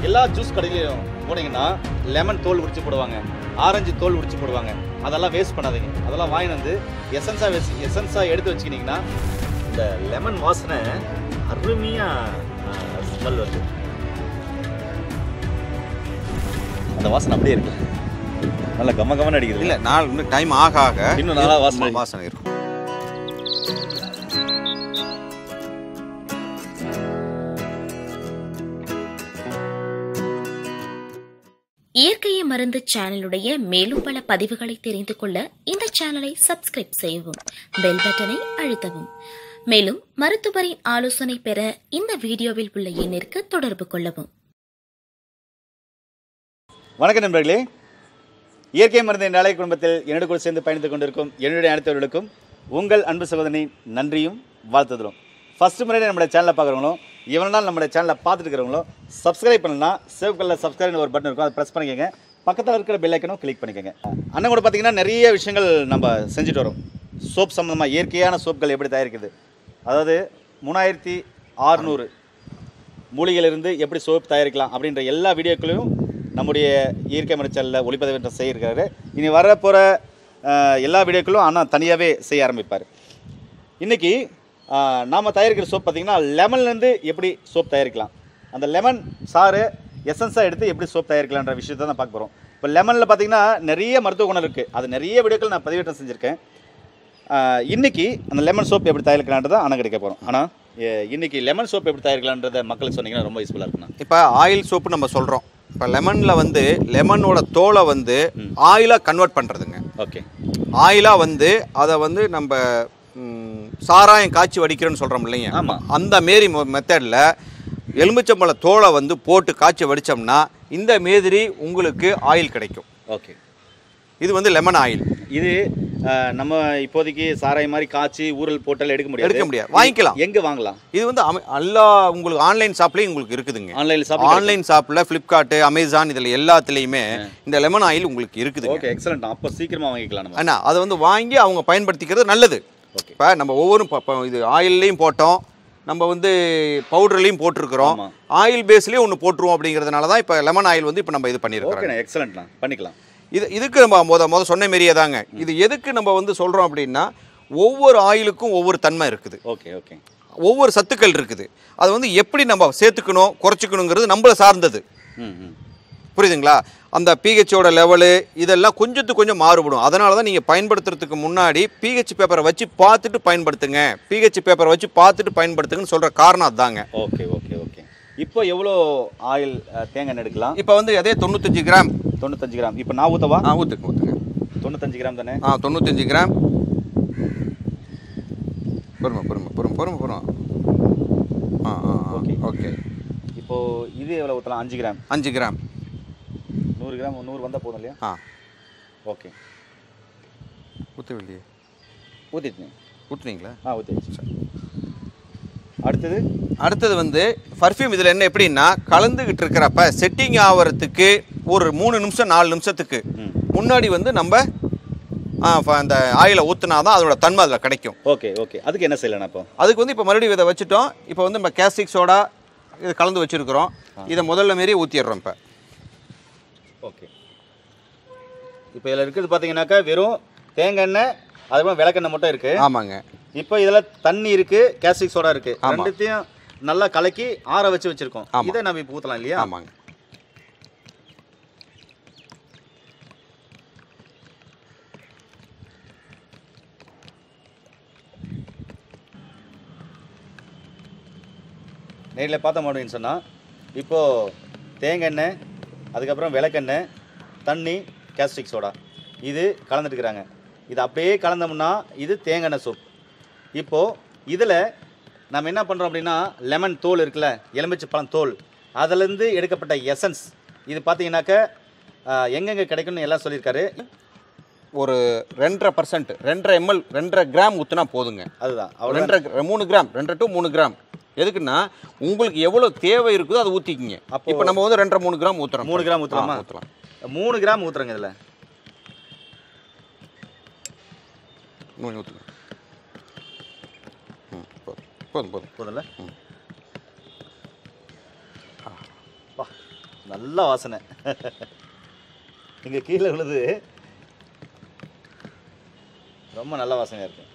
எல்லா ஜூஸ் கடையிலையும் போனீங்கன்னா லெமன் தோல் உரிச்சு போடுவாங்க ஆரஞ்சு தோல் உரிச்சு போடுவாங்க அதெல்லாம் வேஸ்ட் பண்ணாதீங்க அதெல்லாம் வாங்கிட்டு வந்து எசன்ஸாக வேஸ் எசன்ஸாக எடுத்து வச்சுக்கிட்டிங்கன்னா இந்த லெமன் வாசனை அருமையாக ஸ்மெல் வருது அந்த வாசனை அப்படியே இருக்கு நல்ல கம்ம கம்மன்னு அடிக்குது இல்ல நாள் இன்னும் டைம் ஆக ஆக இன்னும் நல்லா வாசனை வாசனை இருக்கும் இயற்கையை மருந்து சேனலுடைய மேலும் பல பதிவுகளை தெரிந்து கொள்ள இந்த சேனலை சப்ஸ்கிரைப் செய்யவும் பெல் பட்டனை அழுத்தவும் மேலும் மருத்துவரின் ஆலோசனை பெற இந்த வீடியோவில் உள்ள எண்ணிற்கு தொடர்பு கொள்ளவும் வணக்கம் நண்பர்களே இயற்கை மருந்து நாளை குடும்பத்தில் என்னோடு கூட சேர்ந்து பயணித்துக் கொண்டிருக்கும் என்னுடைய அனைத்தவர்களுக்கும் உங்கள் அன்பு சகோதரி நன்றியும் வாழ்த்துதலும் ஃபர்ஸ்ட் முறை நம்மளுடைய சேனலை பார்க்குறவங்களும் இவ்வளோ நாள் நம்மளுடைய சேனலை பார்த்துட்டு இருக்கிறவங்களும் சப்ஸ்கிரைப் பண்ணலன்னா சேவ் கல்ல சப்ஸ்கிரைப்னு ஒரு பட்டன் இருக்கும் அதை ப்ரெஸ் பண்ணிக்கோங்க பக்கத்தில் இருக்கிற பெல் ஐக்கனும் கிளிக் பண்ணிக்கோங்க அண்ணன் கூட பார்த்தீங்கன்னா நிறைய விஷயங்கள் நம்ம செஞ்சுட்டு வரோம் சோப் சம்மந்தமாக இயற்கையான சோப்கள் எப்படி தயாரிக்குது அதாவது மூணாயிரத்தி ஆறுநூறு மூலிகையிலிருந்து எப்படி சோப் தயாரிக்கலாம் அப்படின்ற எல்லா வீடியோக்களையும் நம்முடைய இயற்கை மரச்சலில் ஒளிப்பதிவு செய்யிருக்காரு இனி வர போகிற எல்லா வீடியோக்களும் அண்ணா தனியாகவே செய்ய ஆரம்பிப்பார் இன்றைக்கி நாம் தயாரிக்கிற சோப் பார்த்திங்கன்னா லெமன்லேருந்து எப்படி சோப் தயாரிக்கலாம் அந்த லெமன் சாறு எசன்ஸாக எடுத்து எப்படி சோப் தயாரிக்கலான்ற விஷயத்தை தான் பார்க்க போகிறோம் இப்போ லெமனில் பார்த்திங்கன்னா நிறைய மருத்துவ குணம் இருக்குது அது நிறைய வீடியோக்கள் நான் பதிவேற்றம் செஞ்சுருக்கேன் ஆஹ் இன்னைக்கு அந்த லெமன் சோப் எப்படி தயாரிக்கலான்றதை அண்ணன் கிடைக்க போகிறோம் ஆனால் இன்னைக்கு லெமன் சோப் எப்படி தயாரிக்கலான்றதை மக்களுக்கு சொன்னீங்கன்னா ரொம்ப யூஸ்ஃபுல்லாக இருக்குண்ணா இப்போ ஆயில் சோப்பு நம்ம சொல்றோம் இப்போ லெமனில் வந்து லெமனோட தோலை வந்து ஆயிலாக கன்வெர்ட் பண்ணுறதுங்க ஓகே ஆயிலாக வந்து அதை வந்து நம்ம ம், சாராயம் காய்ச்சி வடிக்கிறோன்னு சொல்கிறோம் இல்லைங்க ஆமாம் அந்த மாரி மெத்தடில் எலுமிச்சம்பழ தோலை வந்து போட்டு காய்ச்சி வடித்தோம்னா இந்த மாதிரி உங்களுக்கு ஆயில் கிடைக்கும் ஓகே இது வந்து லெமன் ஆயில் இது ஆஹ் நம்ம இப்போதைக்கு சாராய மாதிரி காய்ச்சி ஊரல் போட்டல் எடுக்க முடியாது எடுக்க முடியாது வாங்கிக்கலாம் எங்கே வாங்கலாம் இது வந்து அம- எல்லா உங்களுக்கு ஆன்லைன் ஷாப்லேயும் உங்களுக்கு இருக்குதுங்க ஆன்லைனில் ஷாப் ஆன்லைன் ஷாப்பில் ஃப்ளிப்கார்ட்டு அமேசான் இதில் எல்லாத்துலேயுமே இந்த லெமன் ஆயில் உங்களுக்கு இருக்குதுங்க ஓகே எக்ஸலண்ட் அப்போ சீக்கிரமாக வாங்கிக்கலாம் நம்ம அண்ணா அதை வந்து வாங்கி அவங்க பயன்படுத்திக்கிறது நல்லது ஓகே இப்போ நம்ம ஒவ்வொரு ப- ப- இது ஆயில்லையும் போட்டோம் நம்ம வந்து பவுடர்லையும் போட்டிருக்கிறோம் ஆமா. ஆயில் பேஸ்லேயும் ஒன்று போட்டுருவோம் அப்படிங்கிறதுனால தான் இப்போ லெமன் ஆயில் வந்து இப்போ நம்ம இது பண்ணியிருக்கிறோம் ஓகேண்ணா எக்ஸலண்ட்ண்ணா பண்ணிக்கலாம் இது இதுக்கு நம்ம முத முத சொன்ன மாரியே தாங்க இது எதுக்கு நம்ம வந்து சொல்கிறோம் அப்படின்னா ஒவ்வொரு ஆயிலுக்கும் ஒவ்வொரு தன்மை இருக்குது ஓகே ஓகே ஒவ்வொரு சத்துக்கள் இருக்குது அது வந்து எப்படி நம்ம சேர்த்துக்கணும் குறைச்சிக்கணுங்கிறது நம்மளை சார்ந்தது ம் ம் புரியுதுங்களா அந்த பிஹெச்சோட லெவலு இதெல்லாம் கொஞ்சத்துக்கு கொஞ்சம் மாறுபடும் அதனால தான் நீங்கள் பயன்படுத்துறதுக்கு முன்னாடி பிஹெச் பேப்பரை வச்சு பார்த்துட்டு பயன்படுத்துங்க பிஹெச் பேப்பரை வச்சு பார்த்துட்டு பயன்படுத்துங்கன்னு சொல்கிற காரணம் அதுதாங்க ஓகே ஓகே ஓகே இப்போ எவ்வளோ ஆயில் அஹ், தேங்காய் எண்ணெய் எடுக்கலாம் இப்போ வந்து அதே தொண்ணூத்தஞ்சு கிராம் தொண்ணூத்தஞ்சு கிராம் இப்போ நான் ஊற்றவா ஆ ஊற்றுங்க ஊற்றுங்க தொண்ணூத்தஞ்சு கிராம் தானே ஆ தொண்ணூத்தஞ்சு கிராம் பொறுமை பொறுமை பொறுமை பொறுமை பொறுமை ஆ ஆ Okay. ஓகே இப்போ இது எவ்வளோ ஊற்றலாம் அஞ்சு கிராம் அஞ்சு கிராம் நூறு கிராம் நூறு வந்தால் போதும் இல்லையா ஆ ஓகே ஊற்றவில்லையே ஊற்றிட்டேன் ஊற்றுனீங்களா ஆ ஊற்றிடுச்சு அடுத்தது அடுத்தது வந்து பர்ஃப்யூம் இதில் என்ன எப்படின்னா கலந்துக்கிட்டு இருக்கிறப்ப செட்டிங் ஆகிறதுக்கு ஒரு மூணு நிமிஷம் நாலு நிமிஷத்துக்கு ம் முன்னாடி வந்து நம்ம ஆ, ஃப- அந்த ஆயிலை ஊற்றினா தான் அதோட தன்மை அதில் கிடைக்கும் ஓகே ஓகே அதுக்கு என்ன செய்யலாம் இப்போ அதுக்கு வந்து இப்போ மறுபடியும் இதை வச்சுட்டோம் இப்போ வந்து நம்ம கேஸ்டிக் சோடா இது கலந்து வச்சுருக்கிறோம் இதை முதல்ல மாரி ஊற்றிடுறோம் இப்போ ஓகே இப்போ இதில் இருக்கிறது பார்த்தீங்கன்னாக்கா வெறும் தேங்காய் எண்ணெய் அதுக்கப்புறம் விளக்கெண்ணெய் மட்டும் இருக்குது ஆமாங்க இப்போ இதில் தண்ணி இருக்குது கேஸ்டிக் சோடா இருக்குது ஆமா. ரெண்டுத்தையும் நல்லா கலக்கி ஆற வச்சு வச்சுருக்கோம் ஆமா. இதை நம்ம இப்போ ஊற்றலாம் இல்லையா ஆமாங்க நேரில் பார்த்தோம் அப்படின்னு சொன்னால் இப்போது தேங்காய் எண்ணெய் அதுக்கப்புறம் விளக்கெண்ணெய் தண்ணி கேஸ்டிக் சோடா இது கலந்துட்டுக்கிறாங்க இது அப்படியே கலந்தோம்னா இது தேங்காய் எண்ணெய் சூப் இப்போது இதில் நம்ம என்ன பண்ணுறோம் அப்படின்னா லெமன் தோல் இருக்குல்ல எலுமிச்சை பழம் தோல் அதிலேருந்து எடுக்கப்பட்ட எசன்ஸ் இது பார்த்தீங்கன்னாக்க ஆஹ், எங்கெங்கே கிடைக்கும்னு எல்லாம் சொல்லியிருக்காரு ஒரு ரெண்டரை பர்சன்ட் ரெண்டரை எம்எல் ரெண்டரை கிராம் ஊற்றினா போதுங்க அதுதான் அவ்வளோ ரெண்டரை கிர- மூணு கிராம் ரெண்டரை டு மூணு கிராம் எதுக்குன்னா உங்களுக்கு எவ்வளோ தேவை இருக்குதோ அதை ஊற்றிக்கிங்க அப்போ- இப்போ நம்ம வந்து ரெண்டரை மூணு கிராம் ஊற்றுறோம் மூணு கிராம் ஊற்றலாமா ஊற்றலாம் மூணு கிராம் ஊற்றுறங்க இதில் மூணு ஊற்றுங்க ம் போதும் போதும் போதும் போதும்ல ம். வா நல்ல வாசனை இங்கே கீழே விழுது ரொம்ப நல்ல வாசனையாக இருக்கு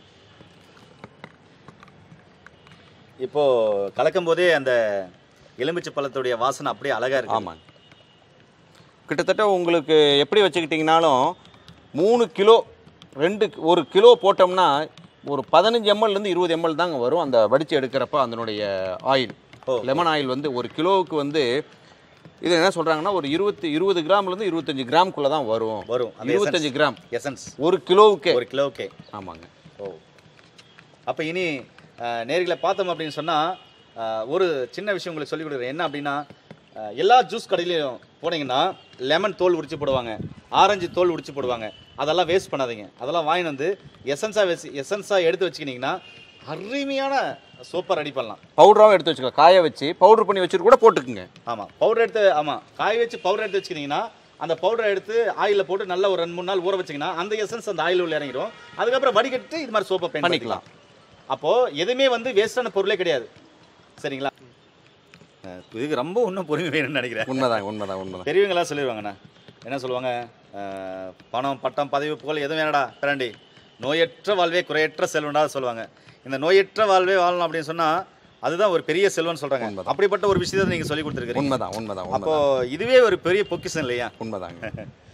இப்போ கலக்கும் போதே அந்த எலுமிச்சை பழத்துடைய வாசனை அப்படியே அழகா இருக்கு ஆமாங்க கிட்டத்தட்ட உங்களுக்கு எப்படி வச்சுக்கிட்டிங்கனாலும் மூணு கிலோ ரெண்டு ஒரு கிலோ போட்டோம்னா ஒரு பதினஞ்சு எம்எல்லேருந்து இருபது எம்எல் தாங்க வரும் அந்த வடித்து எடுக்கிறப்ப அதனுடைய ஆயில் ஓ. லெமன் ஆயில் வந்து ஒரு கிலோவுக்கு வந்து இது என்ன சொல்கிறாங்கன்னா ஒரு இருபத்தி இருபது கிராம்லேருந்து இருபத்தஞ்சு கிராம்குள்ளே தான் வரும் வரும் அந்த இருபத்தஞ்சு கிராம் எசன்ஸ் ஒரு கிலோவுக்கே ஒரு கிலோவுக்கே ஆமாங்க ஓ அப்போ இனி அஹ், நேர்களை பார்த்தோம் அப்படின்னு சொன்னால் ஒரு சின்ன விஷயம் உங்களுக்கு சொல்லிக் கொடுக்குறேன் என்ன அப்படின்னா அஹ், எல்லா ஜூஸ் கடையிலையும் போனீங்கன்னா லெமன் தோல் உரிச்சு போடுவாங்க ஆரஞ்சு தோல் உரிச்சு போடுவாங்க அதெல்லாம் வேஸ்ட் பண்ணாதீங்க அதெல்லாம் வாங்கிட்டு வந்து எசன்ஸாக வச்சு எசன்ஸாக எடுத்து வச்சுக்கிட்டிங்கன்னா அருமையான சோப்பை ரெடி பண்ணலாம் பவுடராகவும் எடுத்து வச்சுக்கலாம் காய வச்சு பவுடர் பண்ணி வச்சுட்டு கூட போட்டுக்குங்க ஆமாம் பவுடர் எடுத்து ஆமாம் காய வச்சு பவுடர் எடுத்து வச்சுக்கிட்டிங்கன்னா அந்த பவுடரை எடுத்து ஆயிலில் போட்டு நல்லா ஒரு ரெண்டு மூணு நாள் ஊற வச்சிங்கன்னா அந்த எசன்ஸ் அந்த ஆயில் உள்ள இறங்கிடும் அதுக்கப்புறம் வடிகட்டு இது மாதிரி சோப்பை பண்ணிக்கலாம். பண்ணிக்கலாம் அப்போது எதுவுமே வந்து வேஸ்டான பொருளே கிடையாது சரிங்களா அஹ் இதுக்கு ரொம்ப இன்னும் பொறுமை வேணும்னு நினைக்கிறேன் உண்மைதாங்க உண்மைதான் உண்மைதான் பெரியவங்களாம் சொல்லிடுவாங்கண்ணா என்ன சொல்லுவாங்க அஹ் பணம் பட்டம் பதவி புகழ் எதுவும் வேணடா பிராண்டி நோயற்ற வாழ்வே குறையற்ற செல்வண்டா சொல்லுவாங்க இந்த நோயற்ற வாழ்வே வாழணும் அப்படின்னு சொன்னால் அதுதான் ஒரு பெரிய செல்வம்னு சொல்கிறாங்க உண்மைதான். அப்படிப்பட்ட ஒரு விஷயத்தை நீங்கள் சொல்லி கொடுத்துருக்கீங்க உண்மைதான் உண்மைதான் அப்போ உண்மைதான் இதுவே ஒரு பெரிய பொக்கிஷம் இல்லையா உண்மைதாங்க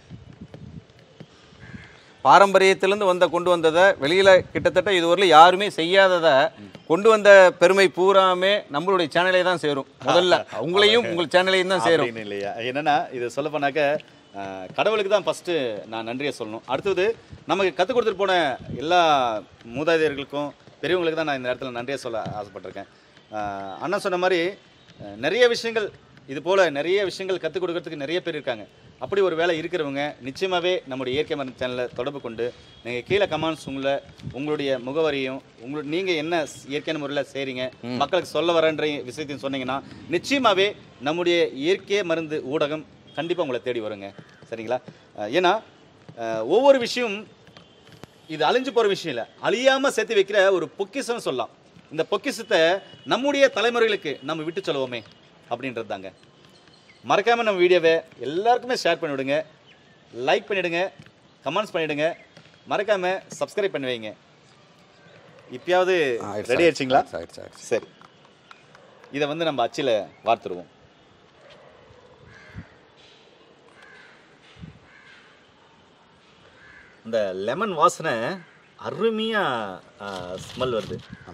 பாரம்பரியத்திலேருந்து வந்த கொண்டு வந்ததை வெளியில் கிட்டத்தட்ட இதுவரையிலும் யாருமே செய்யாததை கொண்டு வந்த பெருமை பூராமே நம்மளுடைய சேனலே தான் சேரும் முதல்ல உங்களையும் உங்கள் சேனலையும் தான் சேரும் அப்படின்னு இல்லையா என்னன்னா இது சொல்ல போனாக்க அஹ், கடவுளுக்கு தான் ஃபஸ்ட்டு நான் நன்றியை சொல்லணும் அடுத்தது நமக்கு கற்றுக் கொடுத்துட்டு போன எல்லா மூதாதையர்களுக்கும் பெரியவங்களுக்கு தான் நான் இந்த இடத்துல நன்றியை சொல்ல ஆசைப்பட்டிருக்கேன் அஹ், அண்ணன் சொன்ன மாதிரி அஹ், நிறைய விஷயங்கள் இது போல் நிறைய விஷயங்கள் கற்றுக் கொடுக்கறதுக்கு நிறைய பேர் இருக்காங்க அப்படி ஒரு வேலை இருக்கிறவங்க நிச்சயமாகவே நம்முடைய இயற்கை மருந்து சேனலை தொடர்பு கொண்டு நீங்கள் கீழே கமெண்ட்ஸ் உங்களை உங்களுடைய முகவரியும் உங்களோட நீங்கள் என்ன இயற்கையான முறையில் செய்கிறீங்க மக்களுக்கு சொல்ல வரன்ற விஷயத்தையும் சொன்னீங்கன்னா நிச்சயமாகவே நம்முடைய இயற்கை மருந்து ஊடகம் கண்டிப்பாக உங்களை தேடி வருங்க சரிங்களா அஹ் ஏன்னா அஹ் ஒவ்வொரு விஷயம் இது அழிஞ்சு போகிற விஷயம் இல்லை அழியாமல் சேர்த்து வைக்கிற ஒரு பொக்கிஷம்னு சொல்லலாம் இந்த பொக்கிஷத்தை நம்முடைய தலைமுறைகளுக்கு நம்ம விட்டு சொல்லுவோமே அப்படின்றது தாங்க மறக்காமல் நம்ம வீடியோவை எல்லாருக்குமே ஷேர் பண்ணி விடுங்க லைக் பண்ணிவிடுங்க கமெண்ட்ஸ் பண்ணிவிடுங்க மறக்காமல் சப்ஸ்கிரைப் பண்ணி வைங்க இப்பயாவது ஆயிடுச்சு, ரெடி ஆயிடுச்சிங்களா ஆயிடுச்சு, ஆயிடுச்சு, ஆயிடுச்சு. சரி இதை வந்து நம்ம அச்சில் வார்த்துருவோம் இந்த லெமன் வாசனை அருமையாக ஸ்மெல் வருது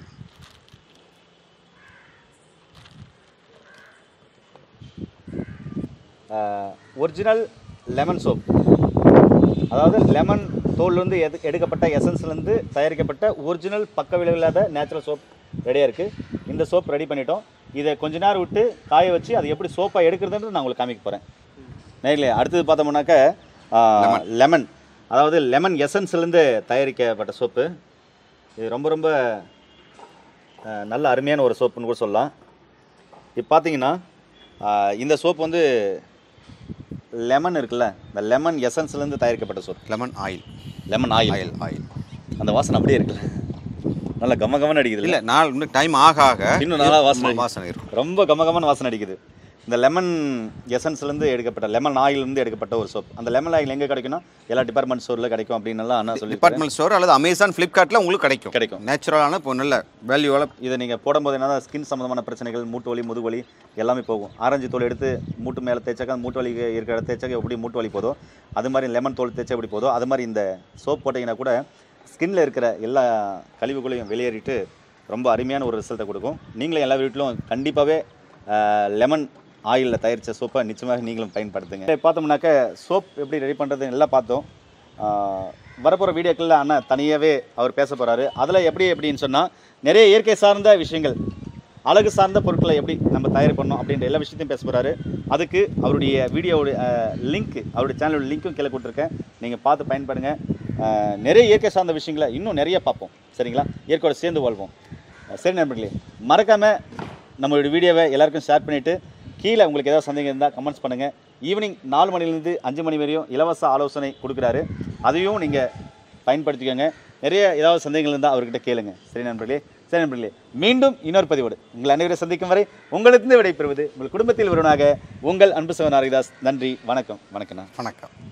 ஒரிஜினல் லெமன் சோப் அதாவது லெமன் தோல்லேருந்து எது எடுக்கப்பட்ட எசன்ஸ்லேருந்து தயாரிக்கப்பட்ட ஒரிஜினல் பக்க விளைவில்லாத நேச்சுரல் சோப் ரெடியாக இருக்குது இந்த சோப் ரெடி பண்ணிட்டோம் இதை கொஞ்ச நேரம் விட்டு காய வச்சு அது எப்படி சோப்பாக எடுக்கிறதுன்றது நான் உங்களுக்கு காமிக்க போகிறேன் நேரில் அடுத்தது பார்த்தோம்னாக்க லெமன் அதாவது லெமன் எசன்ஸ்லேருந்து தயாரிக்கப்பட்ட சோப்பு இது ரொம்ப ரொம்ப ஆ, நல்ல அருமையான ஒரு சோப்புன்னு கூட சொல்லலாம் இப்போ பார்த்தீங்கன்னா ஆ, இந்த சோப் வந்து லெமன் இருக்குல்ல இந்த லெமன் எசன்ஸ்லேருந்து தயாரிக்கப்பட்ட soap lemon oil lemon oil oil oil அந்த வாசனை அப்படியே இருக்குல்ல நல்லா கம கமன்னு அடிக்குது இல்லை நாள் இன்னும் டைம் ஆக ஆக இன்னும் நல்லா வாசனை அடிக்கும். வாசனை இருக்கும் ரொம்ப கம கமன்னு வாசனை அடிக்குது இந்த லெமன் எசன்ஸ்லேருந்து எடுக்கப்பட்ட லெமன் ஆயிலிருந்து எடுக்கப்பட்ட ஒரு சோப் அந்த லெமன் ஆயில் எங்கே கிடைக்கும்னா எல்லா டிபார்ட்மெண்ட் ஸ்டோரில் கிடைக்கும் அப்படின்னு எல்லாம் அண்ணா சொல்லி டிபார்ட்மெண்ட் ஸ்டோர் அல்லது அமேசான் ஃப்ளிப்கார்ட்டில் உங்களுக்கு கிடைக்கும் கிடைக்கும். நேச்சுரலான இப்போ நல்ல வேல்யூவால இதை நீங்கள் போடும்போது என்ன ஸ்கின் சம்மந்தமான பிரச்சனைகள் மூட்டு வலி முதுகு வலி எல்லாமே போகும் ஆரஞ்சு தோல் எடுத்து மூட்டு மேலே தேய்ச்சாக்கா மூட்டு வலி இருக்கிற இடம் தேய்ச்சாக்க எப்படி மூட்டு வலி போதோ அது மாதிரி லெமன் தோல் தேய்ச்சா எப்படி போதோ அது மாதிரி இந்த சோப் போட்டிங்கன்னா கூட ஸ்கின்ல இருக்கிற எல்லா கழிவுகளையும் வெளியேறிட்டு ரொம்ப அருமையான ஒரு ரிசல்ட்டை கொடுக்கும் நீங்களும் எல்லா வீட்டிலும் கண்டிப்பாகவே லெமன் ஆயிலில் தயாரித்த சோப்பை நிச்சயமாக நீங்களும் பயன்படுத்துங்க இப்ப பார்த்தோம்னாக்க சோப் எப்படி ரெடி பண்ணுறதுன்னு எல்லாம் பார்த்தோம் வரப்போகிற வீடியோக்களில் அண்ணன் தனியாகவே அவர் பேச போகிறாரு அதில் எப்படி எப்படின்னு சொன்னால் நிறைய இயற்கை சார்ந்த விஷயங்கள் அழகு சார்ந்த பொருட்களை எப்படி நம்ம தயார் பண்ணோம் அப்படின்ற எல்லா விஷயத்தையும் பேச போகிறாரு அதுக்கு அவருடைய வீடியோவுடைய லிங்க் அவருடைய சேனலோட லிங்க்கும் கீழே கொடுத்துருக்கேன் நீங்கள் பார்த்து பயன்படுங்க அஹ், நிறைய இயற்கை சார்ந்த விஷயங்களை இன்னும் நிறைய பார்ப்போம் சரிங்களா இயற்கையோட சேர்ந்து வாழ்வோம் அஹ், சரி நண்பர்களே மறக்காமல் நம்மளுடைய வீடியோவை எல்லாருக்கும் ஷேர் பண்ணிவிட்டு கீழே உங்களுக்கு ஏதாவது சந்தேகம் இருந்தால் கமெண்ட்ஸ் பண்ணுங்கள் ஈவினிங் நாலு மணிலேருந்து அஞ்சு மணி வரையும் இலவச ஆலோசனை கொடுக்குறாரு அதையும் நீங்கள் பயன்படுத்திக்கோங்க நிறைய ஏதாவது சந்தேகங்கள் இருந்தால் அவர்கிட்ட கேளுங்க சரி நண்பர்களே சரி நண்பர்களே மீண்டும் இன்னொரு பதிவோடு உங்கள் அனைவரை சந்திக்கும் வரை உங்களிடத்திலிருந்து விடைபெறுவது உங்கள் குடும்பத்தில் ஒருவனாக உங்கள் அன்பு சகோதரன் ஹரிதாஸ் நன்றி வணக்கம் வணக்கம்ண்ணா வணக்கம்